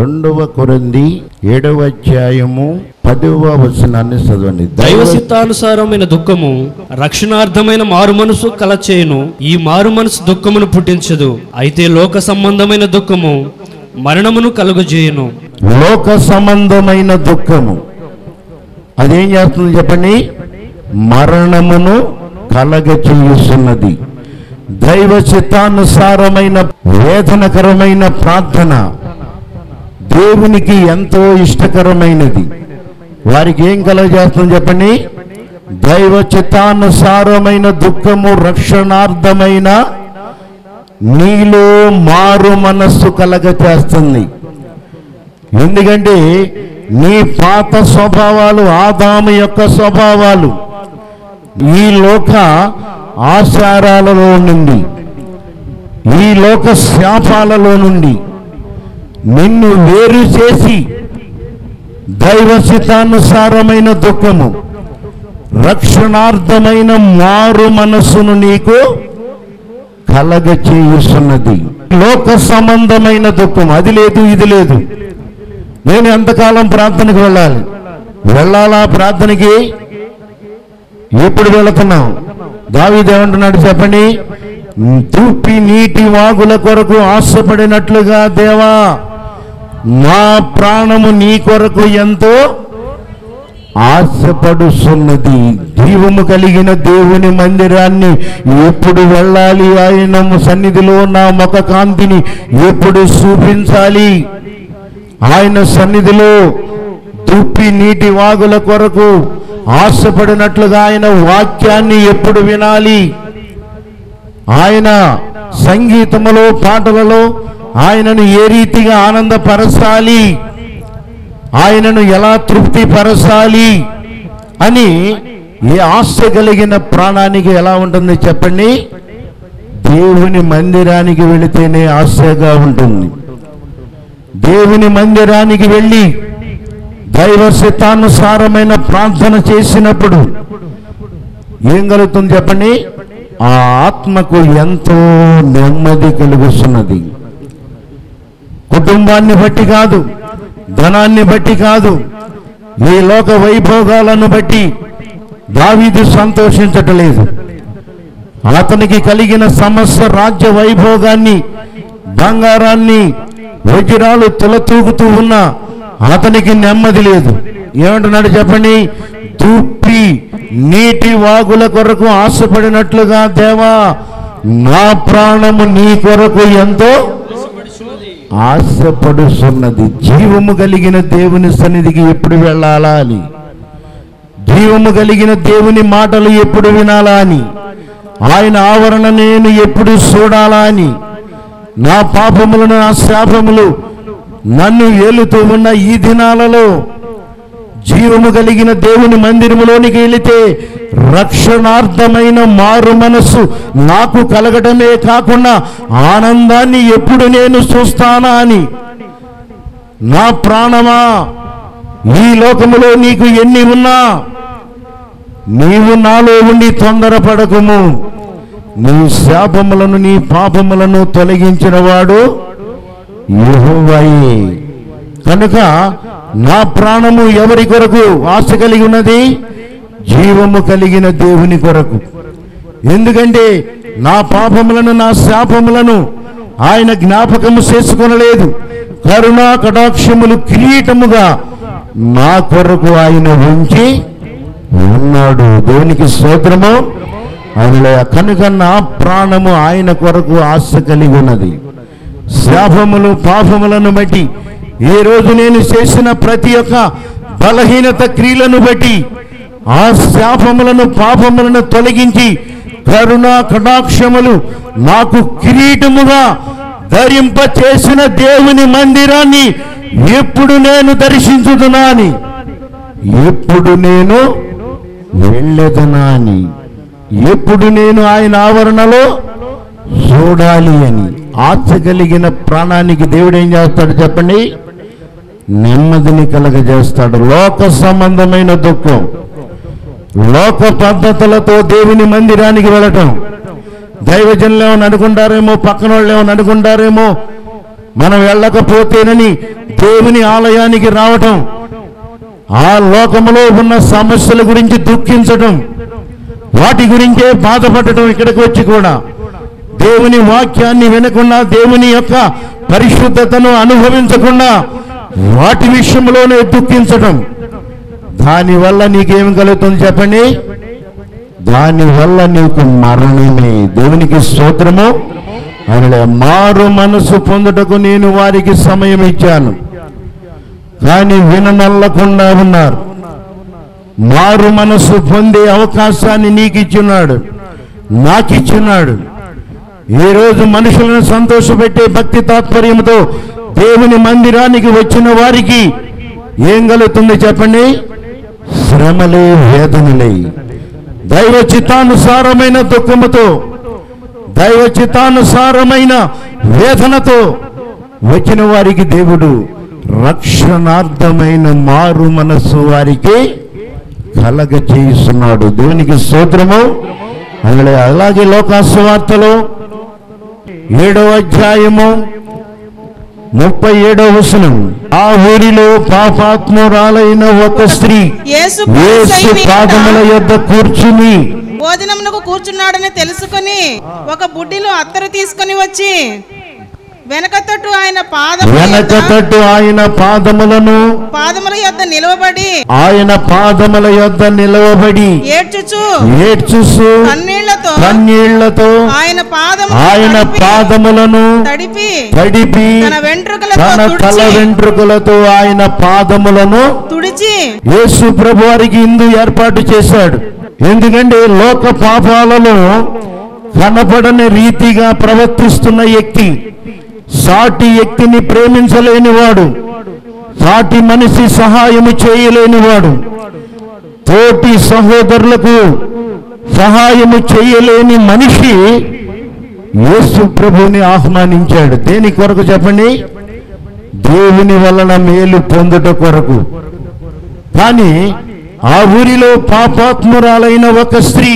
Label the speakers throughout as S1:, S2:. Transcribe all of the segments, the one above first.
S1: రెండవ కొరింది ఏడవ అధ్యాయము పదవ వచనాన్ని చదవండి
S2: దైవ చిత్తానుసారమైన దుఃఖము రక్షణార్థమైన మారు మనసు కలచేయును ఈ మారు మనసు దుఃఖమును పుట్టించదు అయితే లోక సంబంధమైన దుఃఖము మరణమును కలుగజేయును
S1: లోక సంబంధమైన దుఃఖము అదేం చేస్తుంది చెప్పండి మరణమును కలగ చేయుస్తున్నది దైవ చిత్తానుసారమైన వేదనకరమైన ప్రార్థన దేవునికి ఎంతో ఇష్టకరమైనది వారికి ఏం కలగజేస్తుంది చెప్పండి దైవ చిత్తానుసారమైన దుఃఖము రక్షణార్థమైన నీలో మారు మనస్సు కలగ చేస్తుంది ఎందుకంటే నీ పాత స్వభావాలు ఆదాము యొక్క స్వభావాలు ఈ లోక ఆచారాలలో నుండి ఈ లోక శాపాలలో నుండి నిన్ను వేరు చేసి దైవచితానుసారమైన దుఃఖము రక్షణార్థమైన మారు మనస్సును నీకు కలగ చేయుస్తున్నది లోక సంబంధమైన దుఃఖం అది లేదు ఇది లేదు నేను ఎంతకాలం ప్రార్థనకు వెళ్ళాలి వెళ్ళాలా ప్రార్థనకి ఎప్పుడు వెళుతున్నాం దావిదేమంటున్నాడు చెప్పండి తూపి నీటి వాగుల కొరకు ఆశపడినట్లుగా దేవా నా ప్రాణము నీ కొరకు ఎంతో ఆశపడుతున్నది జీవము కలిగిన దేవుని మందిరాన్ని ఎప్పుడు వెళ్ళాలి ఆయన సన్నిధిలో నా ముఖ కాంతిని ఎప్పుడు చూపించాలి ఆయన సన్నిధిలో తుప్పి నీటి వాగుల కొరకు ఆశపడినట్లుగా ఆయన వాక్యాన్ని ఎప్పుడు వినాలి ఆయన సంగీతములో పాటలలో ఆయనను ఏ రీతిగా ఆనందపరచాలి ఆయనను ఎలా తృప్తిపరచాలి అని ఏ ఆశ కలిగిన ప్రాణానికి ఎలా ఉంటుంది చెప్పండి దేవుని మందిరానికి వెళితేనే ఆశగా ఉంటుంది దేవుని మందిరానికి వెళ్ళి దైవ చిత్తానుసారమైన ప్రార్థన చేసినప్పుడు ఏం కలుగుతుంది చెప్పండి ఆ ఆత్మకు ఎంతో నెమ్మది కలుగుతున్నది కుటుంబాన్ని బట్టి కాదు ధనాన్ని బట్టి కాదు ఈ లోక వైభోగాలను బట్టి దావీదు సంతోషించటలేదు అతనికి కలిగిన సమస్త రాజ్య వైభోగాన్ని బంగారాన్ని వజ్రాలు తులతూగుతూ ఉన్న అతనికి నెమ్మది లేదు ఏమంటున్నాడు చెప్పండి తుప్పి నీటి వాగుల కొరకు ఆశపడినట్లుగా దేవా నా ప్రాణము నీ కొరకు ఎంతో ఆశపడుతున్నది జీవము కలిగిన దేవుని సన్నిధికి ఎప్పుడు వెళ్ళాలా అని జీవము కలిగిన దేవుని మాటలు ఎప్పుడు వినాలా అని ఆయన ఆవరణ నేను ఎప్పుడు చూడాలా అని నా పాపములను నా శాపములు నన్ను ఏలుతూ ఉన్న ఈ దినాలలో జీవము కలిగిన దేవుని మందిరములోనికి వెళితే రక్షణార్థమైన మారు మనస్సు నాకు కలగడమే కాకుండా ఆనందాన్ని ఎప్పుడు నేను చూస్తానా అని నా ప్రాణమా ఈ లోకములో నీకు ఎన్ని ఉన్నా నీవు నాలో ఉండి తొందరపడకుము నీ శాపములను నీ పాపములను తొలగించిన వాడు యెహోవాయే కనుక నా ప్రాణము ఎవరి కొరకు ఆశ కలిగి ఉన్నది జీవము కలిగిన దేవుని కొరకు ఎందుకంటే నా పాపములను నా శాపములను ఆయన జ్ఞాపకము చేసుకొనలేదు కరుణా కటాక్షములు కిరీటముగా నా కొరకు ఆయన ఉంచి ఉన్నాడు దేవునికి స్తోత్రము ఆయన కనుక నా ప్రాణము ఆయన కొరకు ఆశ కలిగి ఉన్నది శాపములు పాపములను బట్టి ఏ రోజు నేను చేసిన ప్రతి ఒక్క బలహీనత క్రియలను బట్టి ఆ శాపములను పాపములను తొలగించి కరుణా కటాక్షములు నాకు కిరీటముగా ధరింప చేసిన దేవుని మందిరాన్ని ఎప్పుడు నేను దర్శించుతున్నా అని ఎప్పుడు నేను వెళ్ళదనా అని ఎప్పుడు నేను ఆయన ఆవరణలో చూడాలి అని ఆశ కలిగిన ప్రాణానికి దేవుడు ఏం చేస్తాడు చెప్పండి నెమ్మదిని కలగజేస్తాడు లోక సంబంధమైన దుఃఖం లోక పద్ధతులతో దేవుని మందిరానికి వెళ్ళటం దైవజనులు ఏమని అనుకుంటారేమో పక్కన వాళ్ళు ఏమని అనుకుంటారేమో మనం వెళ్ళకపోతేనని దేవుని ఆలయానికి రావటం ఆ లోకములో ఉన్న సమస్యల గురించి దుఃఖించటం వాటి గురించే బాధపడటం ఇక్కడికి వచ్చి కూడా దేవుని వాక్యాన్ని వినకుండా దేవుని యొక్క పరిశుద్ధతను అనుభవించకుండా వాటి విషయంలోనే దుఃఖించటం దానివల్ల నీకేం కలుగుతుంది చెప్పండి దానివల్ల నీకు మరణమే దేవునికి స్తోత్రము ఆయన మారు మనసు పొందుటకు నేను వారికి సమయం ఇచ్చాను కానీ విననల్లకుండా ఉన్నారు మారు మనసు పొందే అవకాశాన్ని నీకు ఇచ్చున్నాడు నాకు ఇచ్చున్నాడు ఈ రోజు మనుషులను సంతోషపెట్టే భక్తి తాత్పర్యంతో దేవుని మందిరానికి వచ్చిన వారికి ఏం కలుగుతుంది చెప్పండి శ్రమలే వేదనలే దైవ చిత్తానుసారమైన దుఃఖముతో దైవ చిత్తానుసారమైన వేదనతో వచ్చిన వారికి దేవుడు రక్షణార్థమైన మారు మనస్సు వారికి కలగ చేస్తున్నాడు దేవునికి స్తోత్రము అలాగే అలాగే లోకాసువార్తలో ఏడవ అధ్యాయము ముప్పై ఏడవ వచనం ఆ ఊరిలో పాపాత్మురాలైన ఒక స్త్రీ
S3: యేసు
S1: యేసు పాదముల యొద్ద కూర్చుని
S3: భోజనమునకు కూర్చున్నాడని తెలుసుకొని ఒక బుడ్డిలో అత్తరు తీసుకొని వచ్చి వెనక తట్టు ఆయన పాదముల
S1: వెనక
S3: యొద్ద-
S1: తట్టు ఆయన పాదములను
S3: పాదముల యొద్ద నిలవబడి
S1: ఆయన పాదముల యొద్ద నిలవబడి
S3: ఏడ్చుచు
S1: ఏడ్చుసు
S3: కన్నీళ్లతో
S1: కన్నీళ్లతో
S3: ఆయన పాదము
S1: ఆయన పాదములను
S3: తడిపి
S1: తడిపి
S3: తన వెంట్రుకలతో
S1: తన తల
S3: తుడిచి
S1: వెంట్రుకలతో ఆయన పాదములను
S3: తుడిచి
S1: యేసు ప్రభు వారికి ఇందు ఏర్పాటు చేశాడు ఎందుకంటే లోక పాపాలలో కనపడని రీతిగా ప్రవర్తిస్తున్న వ్యక్తి సాటి వ్యక్తిని ప్రేమించలేనివాడు సాటి మనిషి సహాయము చేయలేనివాడు తోటి సహోదరులకు సహాయము చేయలేని మనిషి యేసు ప్రభుని ఆహ్వానించాడు దేని కొరకు చెప్పండి దేవుని వలన మేలు పొందుట కొరకు కానీ ఆ ఊరిలో పాపాత్మురాలైన ఒక స్త్రీ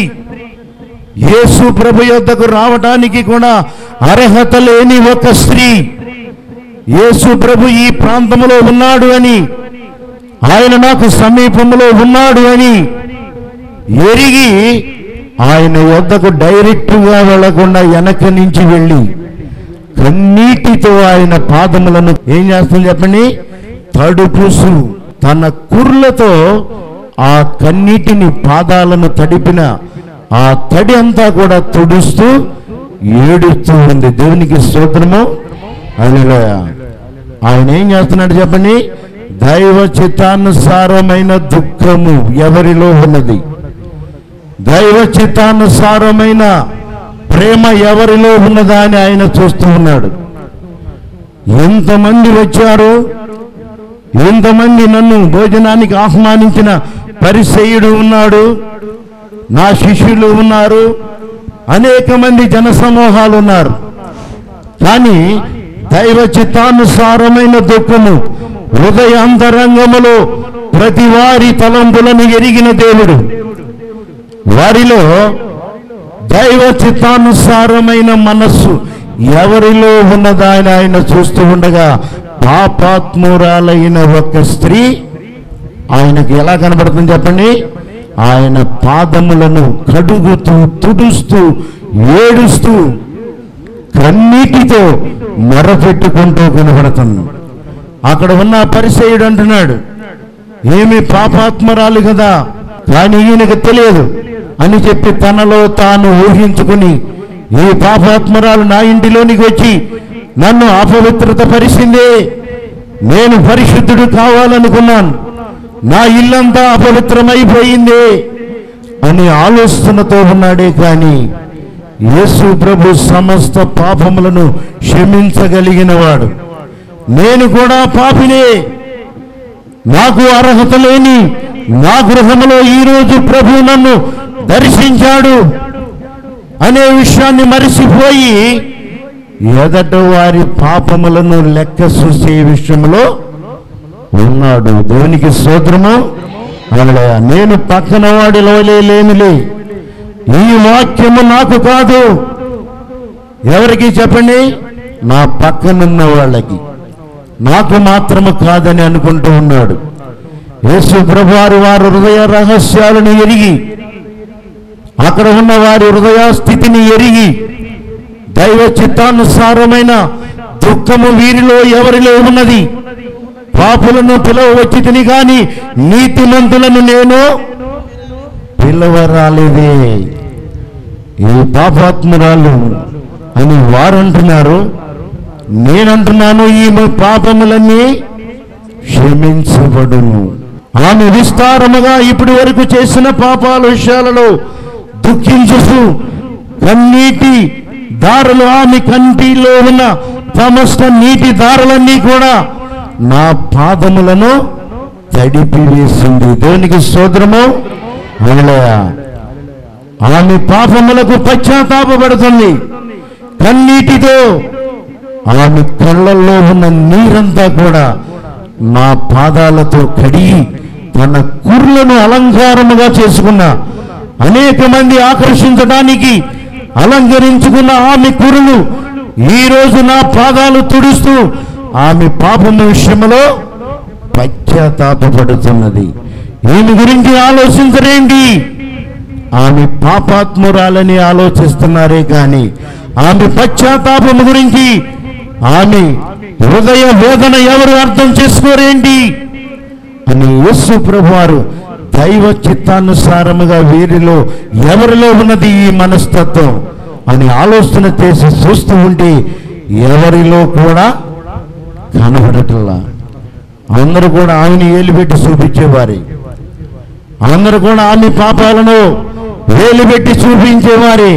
S1: యేసు ప్రభు యొద్దకు రావడానికి కూడా అర్హత లేని ఒక స్త్రీ యేసు ప్రభు ఈ ప్రాంతంలో ఉన్నాడు అని ఆయన నాకు సమీపంలో ఉన్నాడు అని ఎరిగి ఆయన యొద్దకు డైరెక్ట్గా వెళ్లకుండా వెనక నుంచి వెళ్ళి కన్నీటితో ఆయన పాదములను ఏం చేస్తుంది చెప్పండి తడుపుసు తన కుర్లతో ఆ కన్నీటిని పాదాలను తడిపిన ఆ తడి అంతా కూడా తుడుస్తూ ఏడుస్తూ ఉంది దేవునికి స్తోత్రము హల్లెలూయా ఆయన ఏం చేస్తున్నాడు చెప్పండి దైవ చిత్తానుసారమైన దుఃఖము ఎవరిలో ఉన్నది దైవ చిత్తానుసారమైన ప్రేమ ఎవరిలో ఉన్నదా అని ఆయన చూస్తూ ఉన్నాడు ఎంతమంది వచ్చారు ఎంతమంది నన్ను భోజనానికి ఆహ్వానించిన పరిసయుడు ఉన్నాడు నా శిష్యులు ఉన్నారు అనేక మంది జనసమూహాలు ఉన్నారు కానీ దైవ చిత్తానుసారమైన దుఃఖము హృదయ అంతరంగములో ప్రతి వారి తలంపులను ఎరిగిన దేవుడు వారిలో దైవ చిత్తానుసారమైన మనస్సు ఎవరిలో ఉన్నదా అని ఆయన చూస్తూ ఉండగా పాపాత్మురాలైన ఒక స్త్రీ ఆయనకు ఎలా కనబడుతుంది చెప్పండి ఆయన పాదములను కడుగుతూ తుడుస్తూ ఏడుస్తూ కన్నీటితో మొరపెట్టుకుంటూ కనబడుతుంది అక్కడ ఉన్న పరిసయుడు అంటున్నాడు ఏమి పాపాత్మరాలు కదా కానీ ఈయనకు తెలియదు అని చెప్పి తనలో తాను ఊహించుకుని ఈ పాపాత్మరాలు నా ఇంటిలోనికి వచ్చి నన్ను అపవిత్రత పరిచిందే నేను పరిశుద్ధుడు కావాలనుకున్నాను నా ఇల్లంతా అపవిత్రమైపోయిందే అని ఆలోచనతో ఉన్నాడే కానీ యేసు ప్రభు సమస్త పాపములను క్షమించగలిగిన వాడు నేను కూడా పాపినే నాకు అర్హత లేని నా గృహములో ఈరోజు ప్రభు నన్ను దర్శించాడు అనే విషయాన్ని మరిసిపోయి ఎదట వారి పాపములను లెక్క చూసే విషయంలో ఉన్నాడు దేవునికి స్తోత్రము హల్లెలూయా. నేను పక్కన వాడిలో లేనులే ఈ వాక్యము నాకు కాదు ఎవరికి చెప్పండి నా పక్కనున్న వాళ్ళకి నాకు మాత్రము కాదని అనుకుంటూ ఉన్నాడు యేసు ప్రభువారు వారి హృదయ రహస్యాలను ఎరిగి అక్కడ ఉన్న వారి హృదయ స్థితిని ఎరిగి దైవ చిత్తానుసారమైన దుఃఖము వీరిలో ఎవరిలో ఉన్నది పాపులను పిలవచ్చి తిని గాని నీతిమంతులను నేను పిలవరాలేదే ఈ పాపాత్మురాలు అని వారంటున్నారు నేనంటున్నాను ఈమె పాపములన్నీ క్షమించబడును ఆమె విస్తారముగా ఇప్పటి వరకు చేసిన పాపాల విషయాలలో దుఃఖించుతూ కన్నీటి దారులు ఆమె కంటిలో ఉన్న సమస్త నీటి దారులన్నీ కూడా నా పాదములను తడిపి వేసింది దేవునికి సోదరము హల్లెలూయా ఆమె పాపములకు పశ్చాత్తాపడుతుంది కన్నీటితో ఆమె కళ్ళల్లో ఉన్న నీరంతా కూడా నా పాదాలతో కడిగి తన కుర్లను అలంకారముగా చేసుకున్న అనేక మంది ఆకర్షించడానికి అలంకరించుకున్న ఆమె కురులు ఈ రోజు నా పాదాలు తుడుస్తూ ఆమె పాపము విషయంలో పశ్చాత్తాపడుతున్నది ఈమె గురించి ఆలోచించరేంటి ఆమె పాపాత్మురాలని ఆలోచిస్తున్నారే కానీ ఆమె పశ్చాత్తాపము గురించి ఆమె హృదయ వేదన ఎవరు అర్థం చేసుకోరేంటి అని యేసు ప్రభువారు దైవ చిత్తానుసారముగా వీరిలో ఎవరిలో ఉన్నది ఈ మనస్తత్వం అని ఆలోచన చేసి చూస్తూ ఉంటే ఎవరిలో కూడా కనబడటల్లా అందరూ కూడా ఆమెను ఏలిపెట్టి చూపించేవారే అందరూ కూడా ఆమె పాపాలను వేలుపెట్టి చూపించేవారే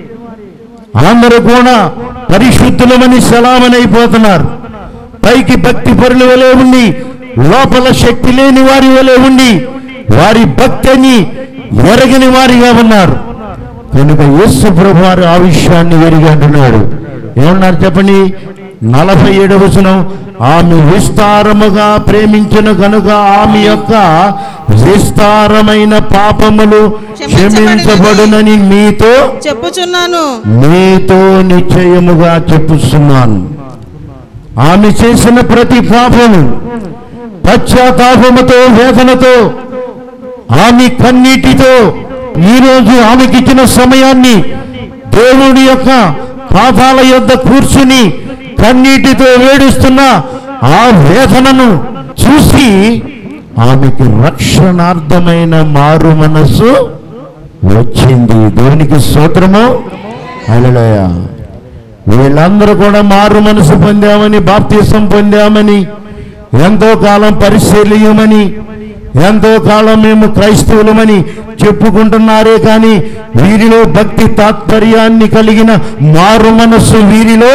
S1: అందరూ కూడా పరిశుద్ధులమని సలామనైపోతున్నారు పైకి భక్తి పరుల వలె ఉండి లోపల శక్తి లేని వారి వలె ఉండి వారి భక్తిని ఎరగని వారిగా ఉన్నారు కనుక యేసు ప్రభు వారు ఆ విషయాన్ని ఎరిగి అంటున్నాడు ఏమన్నారు చెప్పండి నలభై ఏడవ వచనం ఆమె విస్తారముగా ప్రేమించిన కనుక ఆమె యొక్క విస్తారమైన పాపములు క్షమించబడునని మీతో
S3: చెప్పుచున్నాను
S1: మీతో నిశ్చయముగా చెప్పుస్తున్నాను ఆమె చేసిన ప్రతి పాపము పశ్చాత్తాపముతో వేదనతో ఆమె కన్నీటితో ఈరోజు ఆమెకిచ్చిన సమయాన్ని దేవుడి యొక్క పాదాల యొద్ద కూర్చుని కన్నీటితో వేడుస్తున్న ఆ వేదనను చూసి ఆమెకి రక్షణార్థమైన మారు మనస్సు వచ్చింది దేవునికి స్తోత్రము హల్లెలూయా వీళ్ళందరూ కూడా మారు మనసు పొందామని బాప్తీసం పొందామని ఎంతో కాలం పరిశీలియమని ఎంతో కాలం మేము క్రైస్తవులమని చెప్పుకుంటున్నారే కానీ వీరిలో భక్తి తాత్పర్యాన్ని కలిగిన మారు మనస్సు వీరిలో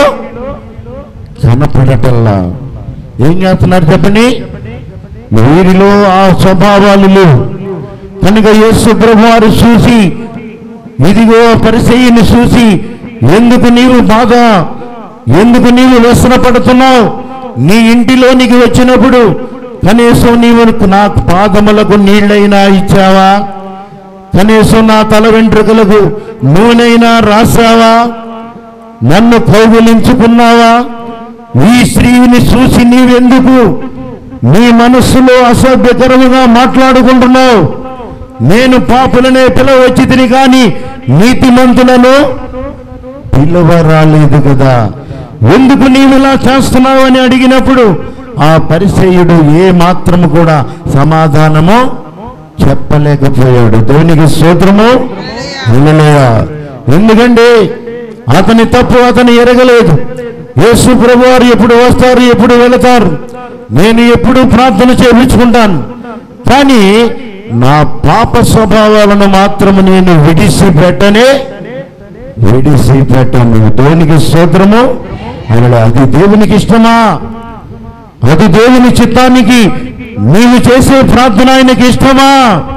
S1: కనపడటల్లా ఏం చేస్తున్నారు చెప్పండి వీరిలో ఆ స్వభావాలు లేవు కనుక యేసు ప్రభు వారు చూసి ఇదిగో పరిచయని చూసి ఎందుకు నీవు బాధ ఎందుకు నీవు వ్యసన పడుతున్నావు నీ ఇంటిలోనికి వచ్చినప్పుడు కనీసం నీవు నా పాదములకు నీళ్ళైనా ఇచ్చావా కనీసం నా తల వెంట్రుకలకు నూనెైనా రాసావా నన్ను కౌగులించుకున్నావా ఈ స్త్రీని చూసి నీవెందుకు నీ మనస్సులో అసభ్యకరముగా మాట్లాడుకుంటున్నావు నేను పాపులనే పిలవచ్చి తిని కానీ నీతిమంతులను పిలువ రాలేదు కదా ఎందుకు నీవు ఇలా చేస్తున్నావు అని అడిగినప్పుడు ఆ పరిచయుడు ఏ మాత్రము కూడా సమాధానము చెప్పలేకపోయాడు దేవునికి సూత్రము హల్లెలూయా. ఎందుకంటే అతని తప్పు అతను ఎరగలేదు యేసు ప్రభు వారు ఎప్పుడు వస్తారు ఎప్పుడు వెళతారు నేను ఎప్పుడు ప్రార్థన చేయించుకుంటాను కానీ నా పాప స్వభావాలను మాత్రము నేను విడిచిపెట్టనే విడిచిపెట్టను దేవునికి స్తోత్రము ఆయన అది దేవునికి ఇష్టమా అది దేవుని చిత్తానికి నీవు చేసే ప్రార్థన ఆయనకి ఇష్టమా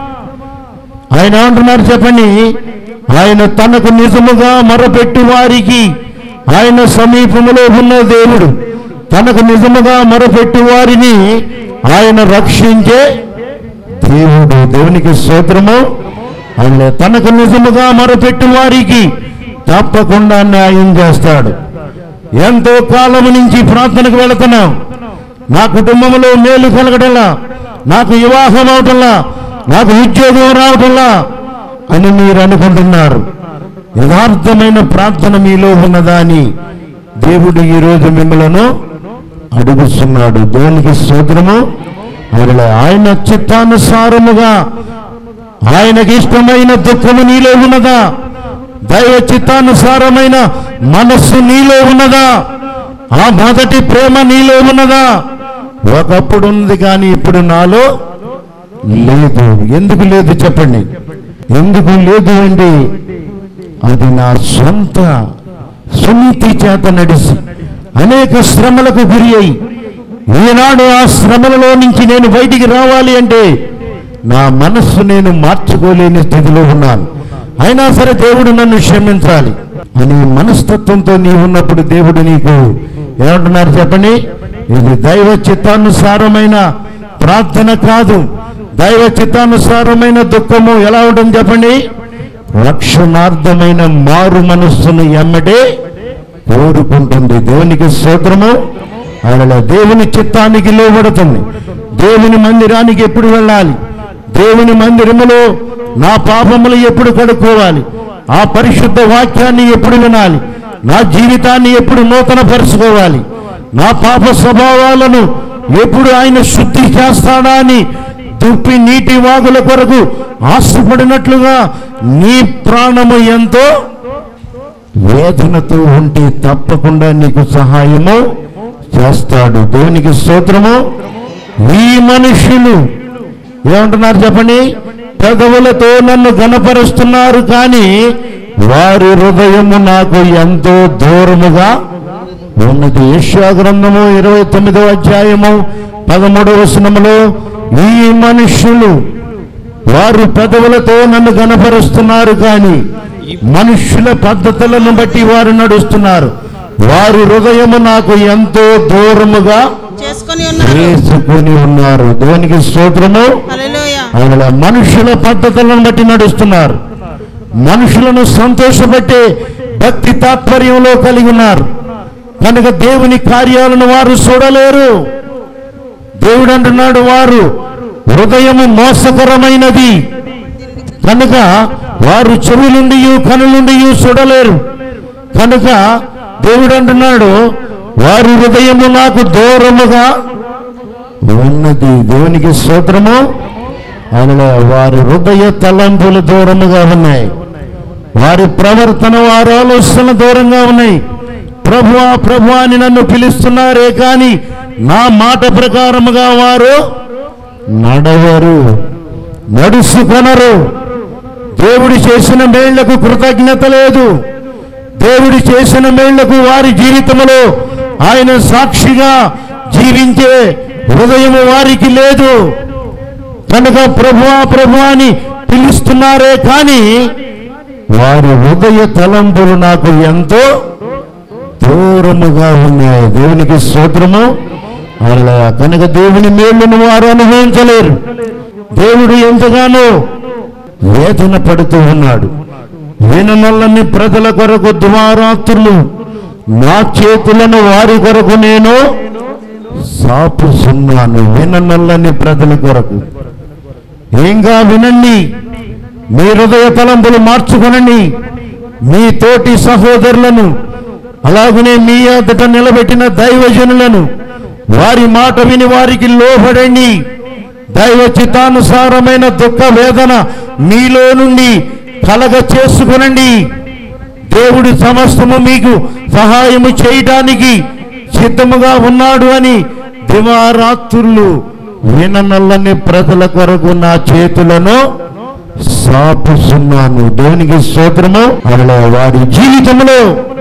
S1: ఆయన ఏమంటున్నారు చెప్పండి ఆయన తనకు నిజముగా మొరపెట్టు వారికి ఆయన సమీపములో ఉన్న దేవుడు తనకు నిజముగా మొరపెట్టు వారిని ఆయన రక్షించే దేవుడు దేవునికి స్తోత్రము ఆయన తనకు నిజముగా మొరపెట్టు వారికి తప్పకుండా న్యాయం చేస్తాడు ఎంతో కాలము నుంచి ప్రార్థనకు వెళుతున్నాం నా కుటుంబంలో మేలు కలగటంలా నాకు వివాహం అవటంలా నాకు ఉద్యోగం రావటంలా అని మీరు అనుకుంటున్నారు యథార్థమైన ప్రార్థన మీలో ఉన్నదా అని దేవుడు ఈరోజు మిమ్మలను అడుగుతున్నాడు దేవునికి స్తోత్రము ఆయన ఆయన చిత్తానుసారముగా ఆయనకి ఇష్టమైన దుఃఖము నీలో ఉన్నదా దైవ చిత్తానుసారమైన మనస్సు నీలో ఉన్నదా ఆ మొదటి ప్రేమ నీలో ఉన్నదా ఒకప్పుడు ఉంది కానీ ఇప్పుడు నాలో లేదు ఎందుకు లేదు చెప్పండి ఎందుకు లేదు అండి అది నా సొంత సునీతి చేత నడిచి అనేక శ్రమలకు గురి అయి ఈనాడు ఆ శ్రమలలో నుంచి నేను బయటికి రావాలి అంటే నా మనస్సు నేను మార్చుకోలేని స్థితిలో ఉన్నాను అయినా సరే దేవుడు నన్ను క్షమించాలి అని మనస్తత్వంతో నీవు ఉన్నప్పుడు దేవుడు నీకు ఏమంటున్నారు చెప్పండి ఇది దైవ చిత్తానుసారమైన ప్రార్థన కాదు దైవ చిత్తానుసారమైన దుఃఖము ఎలా ఉంటుంది చెప్పండి రక్షణార్థమైన మారు మనస్సును ఎమ్మటే కోరుకుంటుంది దేవునికి స్తోత్రము ఆయన దేవుని చిత్తానికి లోబడుతుంది దేవుని మందిరానికి ఎప్పుడు వెళ్ళాలి దేవుని మందిరములో నా పాపములు ఎప్పుడు కడుక్కోవాలి ఆ పరిశుద్ధ వాక్యాన్ని ఎప్పుడు వినాలి నా జీవితాన్ని ఎప్పుడు నూతన పరుచుకోవాలి నా పాప స్వభావాలను ఎప్పుడు ఆయన శుద్ధి చేస్తాడా అని దుప్పి నీటి వాగుల కొరకు ఆశపడినట్లుగా నీ ప్రాణము ఎంతో వేదనతో ఉంటే తప్పకుండా నీకు సహాయము చేస్తాడు దేవునికి స్తోత్రము ఈ మనుషులు ఏమంటున్నారు చెప్పండి పెదవులతో నన్ను గనపరుస్తున్నారు కానీ వారి హృదయము నాకు ఎంతో దూరముగా ఉన్నది యెషయా గ్రంథము ఇరవై తొమ్మిదవ అధ్యాయము పదమూడవ వచనములో ఈ మనుషులు వారు పెదవులతో నన్ను గనపరుస్తున్నారు కానీ మనుష్యుల పద్ధతులను బట్టి వారు నడుస్తున్నారు వారి హృదయము నాకు ఎంతో దూరముగా
S3: చేసుకొని ఉన్నారు
S1: చేసుకుని ఉన్నారు దేవునికి స్తోత్రము
S3: హల్లెలూయా
S1: ఆయన మనుషుల పద్ధతులను బట్టి నడుస్తున్నారు మనుషులను సంతోషపెట్టే భక్తి తాత్పర్యంలో కలిగి ఉన్నారు కనుక దేవుని కార్యాలను వారు చూడలేరు దేవుడు అంటున్నాడు వారు హృదయము మోసకరమైనది కనుక వారు చెవులుండి కనులుండి చూడలేరు కనుక దేవుడు అంటున్నాడు వారి హృదయము నాకు దూరముగా ఉన్నది దేవునికి స్తోత్రము ఆయన వారి హృదయ తలంపులు దూరముగా ఉన్నాయి వారి ప్రవర్తన వారి ఆలోచన దూరంగా ఉన్నాయి ప్రభువా ప్రభు అని నన్ను పిలుస్తున్నారే కానీ నా మాట ప్రకారముగా వారు నడవరు నడుచుకొనరు దేవుడు చేసిన మేళ్లకు కృతజ్ఞత లేదు దేవుడు చేసిన మేళ్లకు వారి జీవితంలో ఆయన సాక్షిగా జీవించే హృదయము వారికి లేదు కనుక ప్రభువా ప్రభు అని పిలుస్తున్నారే కానీ వారి హృదయ తలంపులు నాకు ఎంతో దూరముగా ఉన్నాయి దేవునికి స్తోత్రము అలా కనుక దేవుని మేళ్ళను వారు అనుభవించలేరు దేవుడు ఎంతగానో వేదన పడుతూ ఉన్నాడు విననల్లని ప్రజల కొరకు ద్వారాత్రులు నా చేతులను వారి కొరకు నేను సాపుతున్నాను విననల్లని ప్రజల కొరకు ఏంగా వినండి మీ హృదయ తలంపులు మార్చుకొనండి మీ తోటి సహోదరులను అలాగనే మీ ఎదుట నిలబెట్టిన దైవజనులను వారి మాట విని వారికి లోబడండి దైవ చిత్తానుసారమైన దుఃఖ వేదన మీలో నుండి కలగ చేసుకునండి దేవుడు సమస్తము మీకు సహాయము చేయటానికి సిద్ధముగా ఉన్నాడు అని దివారాత్రులు విననల్లని ప్రజల కొరకు నా చేతులను సాపుతున్నాను దేవునికి స్తోత్రము అలా వారి జీవితంలో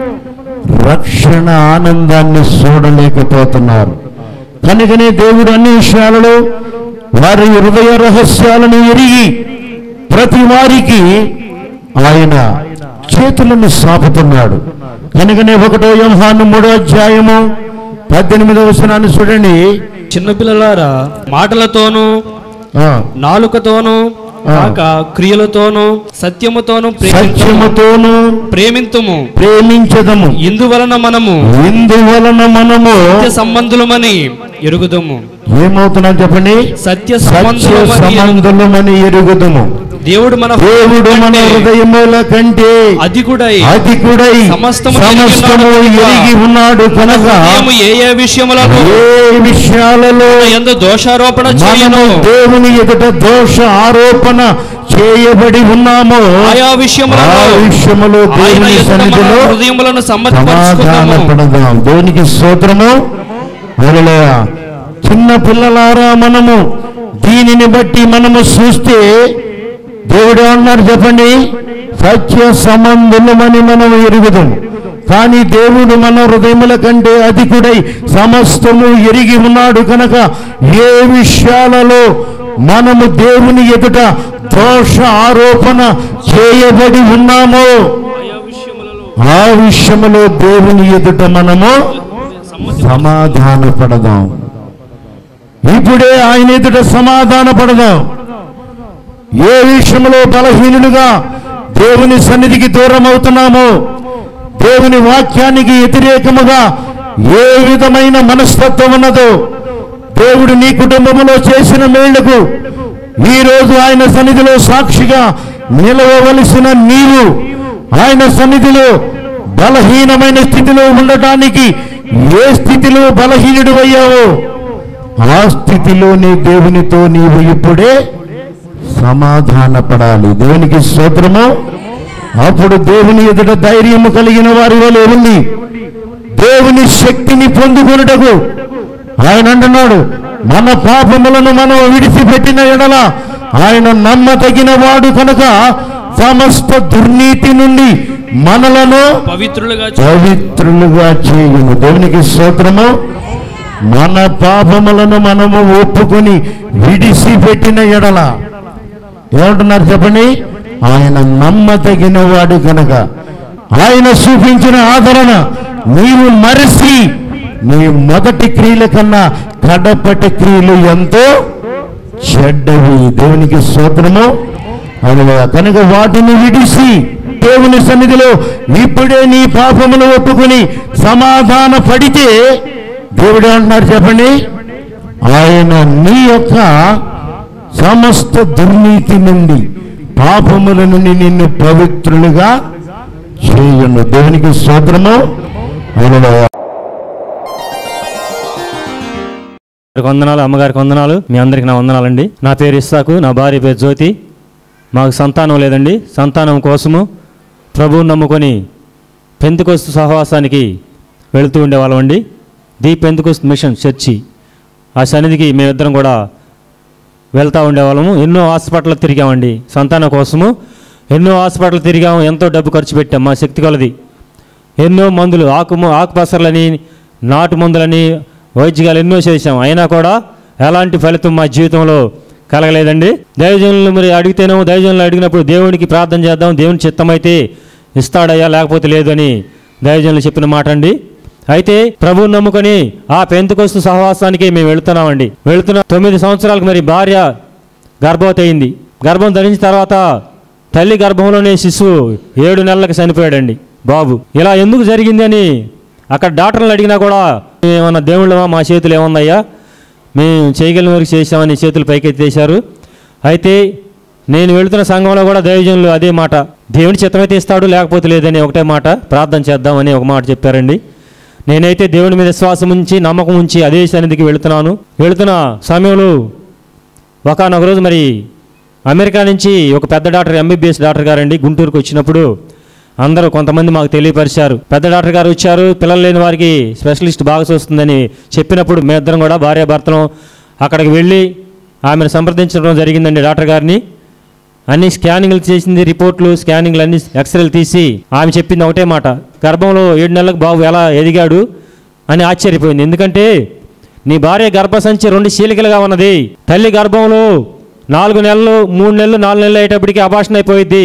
S1: రక్షణ ఆనందాన్ని చూడలేకపోతున్నారు కనుకనే దేవుడు అన్ని విషయాలలో వారి హృదయ రహస్యాలను ఎరిగి ప్రతి వారికి ఆయన చేతులను సాపుతున్నాడు కనుకనే ఒకటో యోహాను మూడో అధ్యాయము పద్దెనిమిదవ వచనాన్ని చూడండి
S2: చిన్నపిల్లలారా మాటలతోనూ
S1: ఆ,
S2: నాలుకతోనూ కాక క్రియలతోనూ సత్యముతోనూ ప్రేమింతుము
S1: సత్యముతోను
S2: ప్రేమింతుము
S1: ప్రేమించదము
S2: ఇందువలన మనము
S1: ఇందువలన మనము
S2: సత్య సంబంధులమని ఎరుగుదము
S1: ఏమవుతున్నాం చెప్పండి
S2: సత్య
S1: సత్య
S2: సంబంధులమని ఎరుగు-
S1: సంబంధులమని ఎరుగుదము
S2: దేవుడు మన
S1: దేవుడు మన
S2: కంటే
S1: హృదయముల కంటే
S2: అధికుడై
S1: అధికుడై
S2: సమస్తము
S1: సమస్తము
S2: ఎరిగి ఉన్నాడు
S1: ఎరిగి ఉన్నాడు కనుక
S2: హృదయము ఏ ఏ విషయములను
S1: ఏ విషయాలలో
S2: ఎందు దోషారోపణ
S1: మనము
S2: చేయను
S1: దేవుని ఎదుట దోష ఆరోపణ చేయబడి ఉన్నామో
S2: ఆయా
S1: ఆ
S2: విషయములలో
S1: విషయములో
S2: ఆయన
S1: దేవుని
S2: ఎదుట మన
S1: సన్నిధిలో
S2: హృదయములను సమ్మతిపరుచుకుందాము
S1: సమాధానపడదాం దేవునికి స్తోత్రము హల్లెలూయా. చిన్న పిల్లలారా మనము దీనిని బట్టి మనము చూస్తే దేవుడు ఏమన్నారు చెప్పండి సత్య సంబంధులమని మనం ఎరుగుదాం కానీ దేవుడు మన హృదయముల కంటే అధికుడై సమస్తము ఎరిగి ఉన్నాడు కనుక ఏ విషయాలలో మనము దేవుని ఎదుట దోష ఆరోపణ చేయబడి ఉన్నామో ఆ విషయములో దేవుని ఎదుట మనము సమాధాన పడదాం ఇప్పుడే ఆయన ఎదుట సమాధాన పడదాం ఏ విషయంలో బలహీనులుగా దేవుని సన్నిధికి దూరం అవుతున్నామో దేవుని వాక్యానికి వ్యతిరేకముగా ఏ విధమైన మనస్తత్వం ఉన్నదో దేవుడు నీ కుటుంబంలో చేసిన మేళ్లకు ఈ రోజు ఆయన సన్నిధిలో సాక్షిగా నిలవవలసిన నీవు ఆయన సన్నిధిలో బలహీనమైన స్థితిలో ఉండటానికి ఏ స్థితిలో బలహీనుడు అయ్యావో ఆ స్థితిలోని దేవునితో నీవు ఇప్పుడే సమాధాన పడాలి దేవునికి స్తోత్రము అప్పుడు దేవుని ఎదుట ధైర్యము కలిగిన వారి వలె ఉంది దేవుని శక్తిని పొందుకొనుటకు ఆయన అంటున్నాడు మన పాపములను మనం విడిచిపెట్టిన ఎడల ఆయన నమ్మతగిన వాడు కనుక సమస్త దుర్నీతి నుండి మనలను
S2: పవిత్రులుగా
S1: పవిత్రులుగా చేయుము దేవునికి స్తోత్రము మన పాపములను మనము ఒప్పుకొని విడిసిపెట్టిన ఎడల ఏమంటున్నారు చెప్పండి ఆయన నమ్మదగిన వాడు కనుక ఆయన చూపించిన ఆదరణ నీవు మరిసి నీ మొదటి క్రియల కన్నా కడపటి క్రియలు ఎంతో చెడ్డవి దేవునికి స్తోత్రము హల్లెలూయా. కనుక వాటిని విడిసి దేవుని సన్నిధిలో ఇప్పుడే నీ పాపములు ఒప్పుకొని సమాధాన పడితే దేవుడు అంటున్నారు చెప్పండి ఆయన నీ యొక్క సమస్త దుర్నీతి నుండి పాపముల నుండి నిన్ను పవిత్రులుగా చేయును దేవునికి స్తోత్రము హల్లెలూయా.
S4: గారికి వందనాలు అమ్మగారికి వందనాలు మీ అందరికి నా వందనాలండి నా పేరు ఇస్సాకు నా భార్య పేరు జ్యోతి మాకు సంతానం లేదండి సంతానం కోసము ప్రభువుని నమ్ముకొని పెంతుకొస్తు సహవాసానికి వెళుతూ ఉండేవాళ్ళమండి ది పెంతుకొస్తు మిషన్ చర్చి ఆ సన్నిధికి మేమిద్దరం కూడా వెళ్తూ ఉండేవాళ్ళము ఎన్నో హాస్పిటల్ తిరిగామండి సంతానం కోసము ఎన్నో హాస్పిటల్ తిరిగాము ఎంతో డబ్బు ఖర్చు పెట్టాం మా శక్తి కొలది ఎన్నో మందులు ఆకు ఆకుపసర్లని నాటు మందులని వైద్యాలు ఎన్నో చేశాం అయినా కూడా ఎలాంటి ఫలితం మా జీవితంలో కలగలేదండి దైవజనులు మరి అడిగితేనేమో దైవజనులు అడిగినప్పుడు దేవునికి ప్రార్థన చేద్దాం దేవుని చిత్తమైతే ఇస్తాడయ్యా లేకపోతే లేదు అని దైవజనులు చెప్పిన మాట అండి అయితే ప్రభువుని నమ్ముకొని ఆ పెంతుకొస్తు సహవాసానికి మేము వెళుతున్నామండి వెళుతున్న తొమ్మిది సంవత్సరాలకు మరి భార్య గర్భవతి అయింది గర్భం ధరించిన తర్వాత తల్లి గర్భంలోనే శిశువు ఏడు నెలలకు చనిపోయాడండి బాబు ఇలా ఎందుకు జరిగింది అని అక్కడ డాక్టర్లు అడిగినా కూడా ఏమన్నా దేవుళ్ళమా మా చేతులు ఏముందయ్యా మేము చేయగలిగిన వరకు చేసామని చేతులు పైకెత్తేశారు అయితే నేను వెళుతున్న సంఘంలో కూడా దైవజనులు అదే మాట దేవుని చిత్తమైతే ఇస్తాడు లేకపోతే లేదని ఒకటే మాట ప్రార్థన చేద్దామని ఒక మాట చెప్పారండి నేనైతే దేవుని మీద విశ్వాసం ఉంచి నమ్మకం ఉంచి అదే సన్నిధికి వెళుతున్నాను వెళుతున్న సమయంలో ఒకనొక రోజు మరి అమెరికా నుంచి ఒక పెద్ద డాక్టర్ ఎంబీబీఎస్ డాక్టర్ గారండి గుంటూరుకు వచ్చినప్పుడు అందరూ కొంతమంది మాకు తెలియపరిచారు పెద్ద డాక్టర్ గారు వచ్చారు పిల్లలు లేని వారికి స్పెషలిస్ట్ బాగా చూస్తుందని చెప్పినప్పుడు మేమిద్దరం కూడా భార్యాభర్తలం అక్కడికి వెళ్ళి ఆమెను సంప్రదించడం జరిగిందండి డాక్టర్ గారిని అన్ని స్కానింగ్లు చేసింది రిపోర్ట్లు స్కానింగ్లు అన్ని ఎక్స్రేలు తీసి ఆమె చెప్పింది ఒకటే మాట గర్భంలో ఏడు నెలలకు బాబు ఎలా ఎదిగాడు అని ఆశ్చర్యపోయింది ఎందుకంటే నీ భార్య గర్భసంచి రెండు చీలికలుగా ఉన్నది తల్లి గర్భంలో నాలుగు నెలలు మూడు నెలలు నాలుగు నెలలు అయ్యేటప్పటికి అభాషణ అయిపోయింది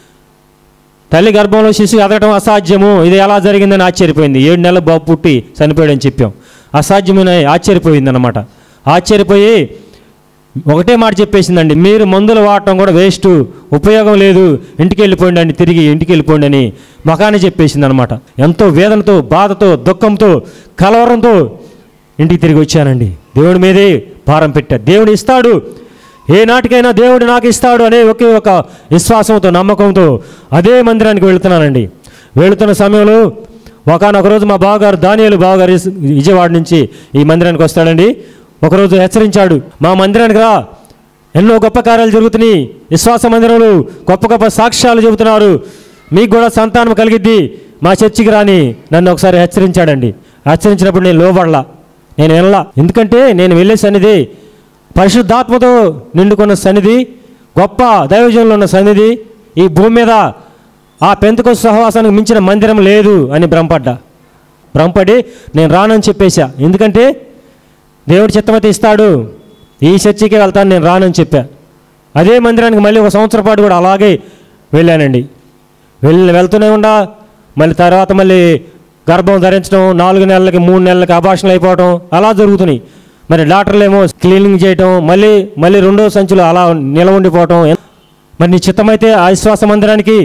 S4: తల్లి గర్భంలో శిశువు ఎదగటం అసాధ్యము ఇది ఎలా జరిగిందని ఆశ్చర్యపోయింది ఏడు నెలల బాబు పుట్టి చనిపోయాడని చెప్పాం అసాధ్యమని ఆశ్చర్యపోయింది అనమాట ఆశ్చర్యపోయి ఒకటే మాట చెప్పేసిందండి మీరు మందులు వాడటం కూడా వేస్ట్ ఉపయోగం లేదు ఇంటికి వెళ్ళిపోండి అని తిరిగి ఇంటికి వెళ్ళిపోండి అని మకాన్ని చెప్పేసింది అనమాట ఎంతో వేదనతో బాధతో దుఃఖంతో కలవరంతో ఇంటికి తిరిగి వచ్చానండి దేవుడి మీదే భారం పెట్టా దేవుడు ఇస్తాడు ఏ నాటికైనా దేవుడు నాకు ఇస్తాడు అనే ఒకే ఒక విశ్వాసంతో నమ్మకంతో అదే మందిరానికి వెళుతున్నానండి వెళుతున్న సమయంలో ఒకనొక రోజు మా బావగారు దానియాలు బావగారు ఇస్- విజయవాడ నుంచి ఈ మందిరానికి వస్తాడండి ఒకరోజు హెచ్చరించాడు మా మందిరానికి రా ఎన్నో గొప్ప కార్యాలు జరుగుతున్నాయి విశ్వాస మందిరంలో గొప్ప గొప్ప సాక్ష్యాలు చెబుతున్నారు మీకు కూడా సంతానం కలిగిద్ది మా చర్చికి రాని నన్ను ఒకసారి హెచ్చరించాడండి హెచ్చరించినప్పుడు నేను లోబడలా నేను వెళ్ళలా ఎందుకంటే నేను వెళ్ళే సన్నిధి పరిశుద్ధాత్మతో నిండుకున్న సన్నిధి గొప్ప దైవజనంలో ఉన్న సన్నిధి ఈ భూమి మీద ఆ పెంతకు సహవాసానికి మించిన మందిరం లేదు అని భ్రమపడ్డా భ్రమపడి నేను రానని చెప్పేశా ఎందుకంటే దేవుడి చిత్తమైతే ఇస్తాడు ఈ చర్చికి వెళ్తాను నేను రానని చెప్పా అదే మందిరానికి మళ్ళీ ఒక సంవత్సరం పాటు కూడా అలాగే వెళ్ళానండి వెళ్ళి వెళ్తూనే ఉండా మళ్ళీ తర్వాత మళ్ళీ గర్భం ధరించడం నాలుగు నెలలకి మూడు నెలలకి అభాషణలు అయిపోవడం అలా జరుగుతున్నాయి మరి డాక్టర్లు ఏమో క్లీనింగ్ చేయటం మళ్ళీ మళ్ళీ రెండో సంచులు అలా నిల ఉండిపోవటం మరి నీ చిత్తమైతే ఆ విశ్వాస మందిరానికి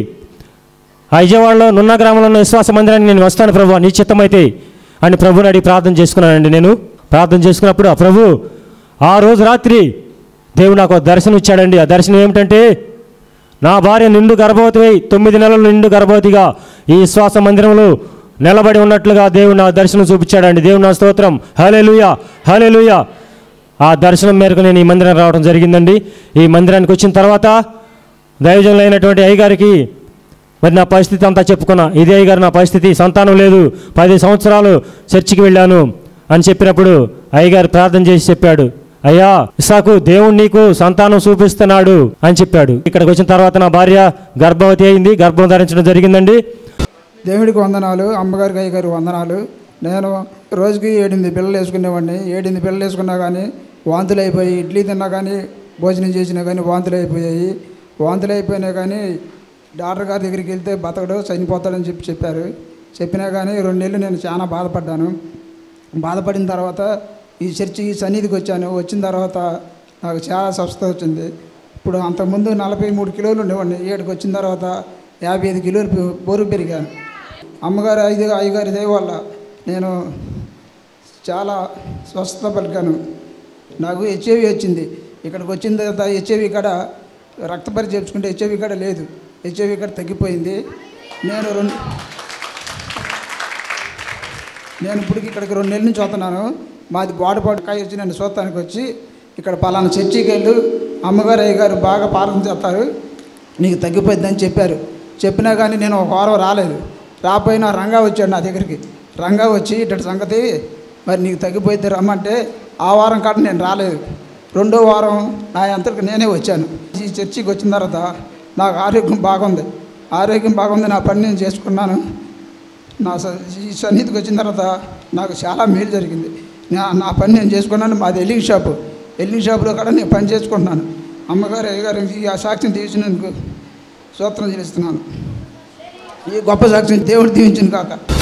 S4: ఆ విజయవాడలో నున్న గ్రామంలో ఉన్న విశ్వాస మందిరానికి నేను వస్తాను ప్రభు నీ చిత్తమైతే అని ప్రభుని అడిగి ప్రార్థన చేసుకున్నానండి నేను ప్రార్థన చేసుకున్నప్పుడు ఆ ప్రభు ఆ రోజు రాత్రి దేవుడు నాకు ఒక దర్శనం ఇచ్చాడండి ఆ దర్శనం ఏమిటంటే నా భార్య నిండు గర్భవతి అయి తొమ్మిది నెలలు నిండు గర్భవతిగా ఈ విశ్వాస మందిరంలో నిలబడి ఉన్నట్లుగా దేవుడు నా దర్శనం చూపించాడండి దేవుడు నా స్తోత్రం హలేలుయా హలేలుయా ఆ దర్శనం మేరకు నేను ఈ మందిరం రావడం జరిగిందండి ఈ మందిరానికి వచ్చిన తర్వాత దైవజనులు అయినటువంటి అయ్యగారికి మరి నా పరిస్థితి అంతా చెప్పుకున్నా ఇదే గారు నా పరిస్థితి సంతానం లేదు పది సంవత్సరాలు చర్చికి వెళ్ళాను అని చెప్పినప్పుడు అయ్యగారు ప్రార్థన చేసి చెప్పాడు అయ్యా ఇసాకు దేవుడు నీకు సంతానం చూపిస్తున్నాడు అని చెప్పాడు ఇక్కడికి వచ్చిన తర్వాత నా భార్య గర్భవతి అయింది గర్భం ధరించడం జరిగిందండి
S5: దేవుడికి వందనాలు అమ్మగారికి అయ్యగారికి వందనాలు నేను రోజుకి ఏడెనిమిది పిల్లలు వేసుకునేవాడిని ఏడెనిమిది పిల్లలు వేసుకున్నా కానీ వాంతులు అయిపోయి ఇడ్లీ తిన్నా కానీ భోజనం చేసినా కానీ వాంతులు అయిపోయాయి వాంతులు అయిపోయినా కానీ డాక్టర్ గారి దగ్గరికి వెళ్తే బతకడు చనిపోతాడని చెప్పి చెప్పారు చెప్పినా కానీ రెండు నెలలు నేను చాలా బాధపడ్డాను బాధపడిన తర్వాత ఈ చర్చి సన్నిధికి వచ్చాను వచ్చిన తర్వాత నాకు చాలా స్వస్థత వచ్చింది ఇప్పుడు అంతకుముందు నలభై మూడు కిలోలు ఉండేవాడిని ఏడుకి వచ్చిన తర్వాత యాభై ఐదు కిలోలు పె- బరువు పెరిగాను అమ్మగారు ఐదు అయ్యగారి దయ వల్ల నేను చాలా స్వస్థత పలికాను నాకు హెచ్ఐవి వచ్చింది ఇక్కడికి వచ్చిన తర్వాత హెచ్ఐవి కాడ రక్త పరీక్ష చేయించుకుంటే హెచ్ఐవి కాడ లేదు హెచ్ఐవి కాడ తగ్గిపోయింది నేను రెండు నేను ఇప్పుడు ఇక్కడికి రెండు నెలల నుంచి వస్తున్నాను మాది బాడపాటు కాయ వచ్చి నేను చూడటానికి వచ్చి ఇక్కడ పలానా చర్చికి వెళ్ళు అమ్మగారు అయ్యగారు బాగా పాలన చేస్తారు నీకు తగ్గిపోయిందని చెప్పారు చెప్పినా కానీ నేను ఒక వారం రాలేదు రాపోయినా రంగా వచ్చాడు నా దగ్గరికి రంగా వచ్చి ఇటు సంగతి మరి నీకు తగ్గిపోయిద్ది రమ్మంటే ఆ వారం కాడ నేను రాలేదు రెండో వారం నా అంతటికి నేనే వచ్చాను ఈ చర్చికి వచ్చిన తర్వాత నాకు ఆరోగ్యం బాగుంది ఆరోగ్యం బాగుంది నా పని నేను చేసుకున్నాను నా స- ఈ సన్నిధికి వచ్చిన తర్వాత నాకు చాలా మేలు జరిగింది నా నా పని నేను చేసుకున్నాను మాది ఎల్లింగ్ షాపు ఎల్లింగ్ షాపులో కూడా నేను పని చేసుకుంటున్నాను అమ్మగారు అయ్యగారు ఈ ఆ సాక్ష్యం తీసినందుకు సూత్రం చెల్లిస్తున్నాను ఈ గొప్ప సాక్ష్యం దేవుడు దీవించిన కాక